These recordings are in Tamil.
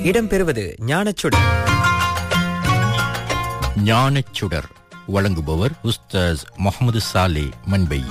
இடம்பெறுவது ஞானச்சுடர் ஞானச்சுடர் வழங்குபவர் உஸ்தாஸ் முகமது சாலே மண்பை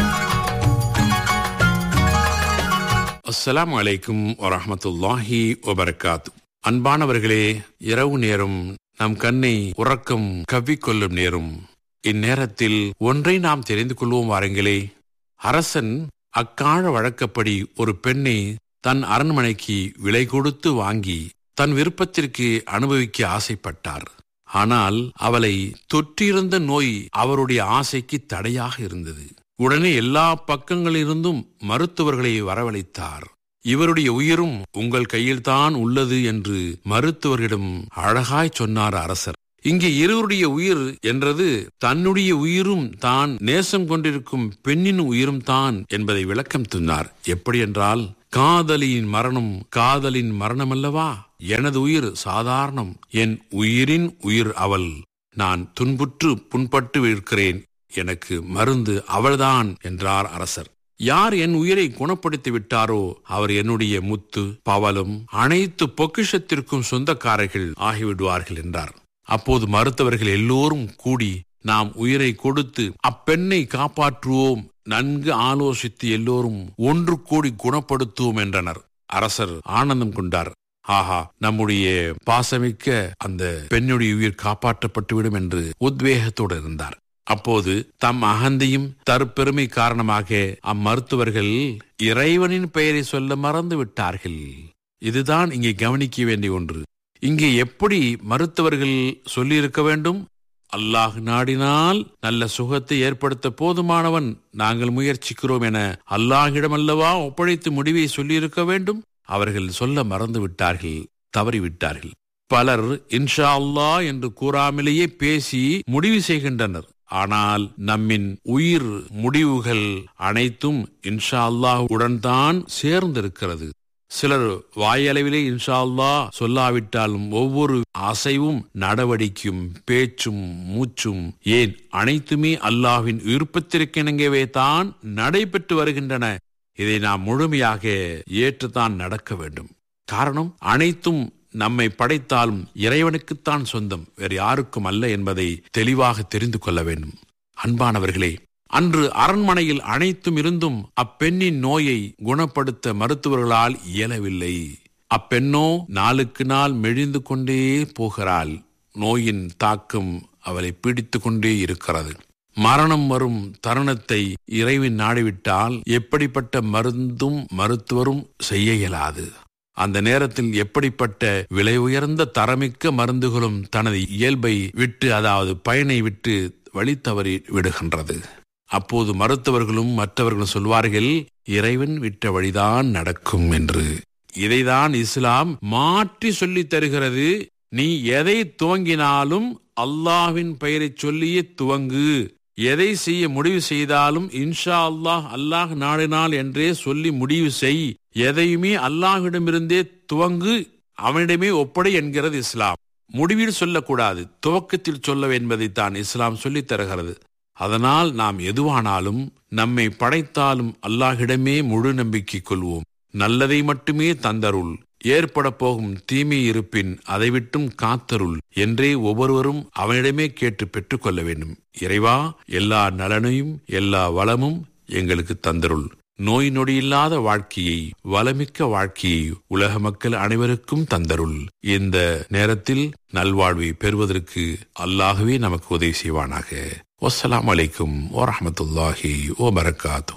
அஸ்ஸலாமு அலைக்கும் வரஹ்மத்துல்லாஹி வபரகாத்து அன்பானவர்களே இரவு நேரம் நம் கண்ணை உறக்கம் கவ்விக்கொள்ளும் நேரம் இந்நேரத்தில் ஒன்றை நாம் தெரிந்து கொள்வோம் வாருங்களே அரசன் அக்கால வழக்கப்படி ஒரு பெண்ணை தன் அரண்மனைக்கு விலை கொடுத்து வாங்கி தன் விருப்பத்திற்கு அனுபவிக்க ஆசைப்பட்டார் ஆனால் அவளை தொற்றியிருந்த நோய் அவருடைய ஆசைக்கு தடையாக இருந்தது உடனே எல்லா பக்கங்களிலிருந்தும் மருத்துவர்களை வரவழைத்தார் இவருடைய உயிரும் உங்கள் கையில்தான் உள்ளது என்று மருத்துவரிடம் அழகாய் சொன்னார் அரசர் இங்கே இருவருடைய உயிர் என்றது தன்னுடைய உயிரும் தான் நேசம் கொண்டிருக்கும் பெண்ணின் உயிரும் தான் என்பதை விளக்கம் சொன்னார் எப்படி என்றால் காதலியின் மரணம் காதலின் மரணம் அல்லவா எனது உயிர் சாதாரணம் என் உயிரின் உயிர் அவள் நான் துன்புற்று புண்பட்டு இருக்கிறேன் எனக்கு மருந்து அவள்தான் என்றார் அரசர் யார் என் உயிரை குணப்படுத்தி விட்டாரோ அவர் என்னுடைய முத்து பவலும் அனைத்து பொக்கிஷத்திற்கும் சொந்தக்காரர்கள் ஆகிவிடுவார்கள் என்றார் அப்போது மருத்துவர்கள் எல்லோரும் கூடி நாம் உயிரை கொடுத்து அப்பெண்ணை காப்பாற்றுவோம் நன்கு ஆலோசித்து எல்லோரும் ஒன்று கூடி குணப்படுத்துவோம் என்றனர் அரசர் ஆனந்தம் கொண்டார் ஆஹா நம்முடைய பாசமிக்க அந்த பெண்ணுடைய உயிர் காப்பாற்றப்பட்டுவிடும் என்று உத்வேகத்தோடு இருந்தார் அப்போது தம் அகந்தையும் தற்பெருமை காரணமாக அம்மருத்துவர்கள் இறைவனின் பெயரை சொல்ல மறந்து விட்டார்கள் இதுதான் இங்கே கவனிக்க வேண்டிய ஒன்று இங்கே எப்படி மருத்துவர்கள் சொல்லியிருக்க வேண்டும் அல்லாஹ் நாடினால் நல்ல சுகத்தை ஏற்படுத்த போதுமானவன் நாங்கள் முயற்சிக்கிறோம் என அல்லாஹிடம் அல்லவா ஒப்படைத்து முடிவை சொல்லியிருக்க வேண்டும் அவர்கள் சொல்ல மறந்து விட்டார்கள் தவறிவிட்டார்கள் பலர் இன்ஷா அல்லா என்று கூறாமலேயே பேசி முடிவு செய்கின்றனர் ஆனால் நம்மின் உயிர் முடிவுகள் அனைத்தும் இன்ஷா அல்லாஹ் உடன் தான் சேர்ந்திருக்கிறது சிலர் வாயளவிலே இன்ஷா அல்லா சொல்லாவிட்டாலும் ஒவ்வொரு அசைவும் நடவடிக்கையும் பேச்சும் மூச்சும் ஏன் அனைத்துமே அல்லாஹ்வின் விருப்பத்திற்கிணங்கவே தான் நடைபெற்று வருகின்றன இதை நாம் முழுமையாக ஏற்றுத்தான் நடக்க வேண்டும் காரணம் அனைத்தும் நம்மை படைத்தாலும் இறைவனுக்குத்தான் சொந்தம் வேறு யாருக்கும் அல்ல என்பதை தெளிவாக தெரிந்து கொள்ள வேண்டும் அன்பானவர்களே அன்று அரண்மனையில் அனைத்தும் இருந்தும் அப்பெண்ணின் நோயை குணப்படுத்த மருத்துவர்களால் இயலவில்லை அப்பெண்ணோ நாளுக்கு நாள் மெழிந்து கொண்டே போகிறாள் நோயின் தாக்கம் அவளை பிடித்து கொண்டே இருக்கிறது மரணம் வரும் தருணத்தை இறைவன் நாடிவிட்டால் எப்படிப்பட்ட மருந்தும் மருத்துவரும் செய்ய இயலாது அந்த நேரத்தில் எப்படிப்பட்ட விலை உயர்ந்த தரமிக்க மருந்துகளும் தனது இயல்பை விட்டு அதாவது பயனை விட்டு வழி தவறி விடுகின்றது அப்போது மருத்துவர்களும் மற்றவர்களும் சொல்வார்கள் இறைவன் விட்ட வழிதான் நடக்கும் என்று இதைதான் இஸ்லாம் மாற்றி சொல்லித் தருகிறது நீ எதை துவங்கினாலும் அல்லாஹ்வின் பெயரை சொல்லியே துவங்கு எதை செய்ய முடிவு செய்தாலும் இன்ஷா அல்லாஹ் அல்லாஹ் நாடினால் என்றே சொல்லி முடிவு செய் எதையுமே அல்லாஹ்விடமிருந்தே துவங்கு அவனிடமே ஒப்படை என்கிறது இஸ்லாம் முடிவில் சொல்லக்கூடாது துவக்கத்தில் சொல்ல என்பதைத்தான் இஸ்லாம் சொல்லித் தருகிறது அதனால் நாம் எதுவானாலும் நம்மை படைத்தாலும் அல்லாஹிடமே முழு நம்பிக்கை கொள்வோம் நல்லதை மட்டுமே தந்தருள் ஏற்பட போகும் தீமை இருப்பின் அதை விட்டும் காத்தருள் என்றே ஒவ்வொருவரும் அவனிடமே கேட்டு பெற்றுக்கொள்ள வேண்டும் இறைவா எல்லா நலனையும் எல்லா வளமும் எங்களுக்கு தந்தருள் நோய் நொடியில்லாத வாழ்க்கையை வளமிக்க வாழ்க்கையை உலக மக்கள் அனைவருக்கும் தந்தருள் இந்த நேரத்தில் நல்வாழ்வை பெறுவதற்கு அல்லாகவே நமக்கு உதவி செய்வானாக வசலாம் அலைக்கும் வரமத்துல்லாஹி ஓ பரக்காத்து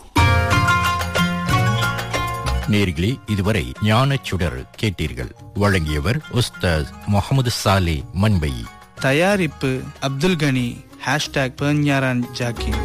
நேர்களே இதுவரை ஞானச்சுடர் கேட்டீர்கள் வழங்கியவர் உஸ்தாஸ் முகமது சாலே மண்பை தயாரிப்பு அப்துல் கனி ஹேஷ்டாக் பெர்ஞாரான் ஜாக்கி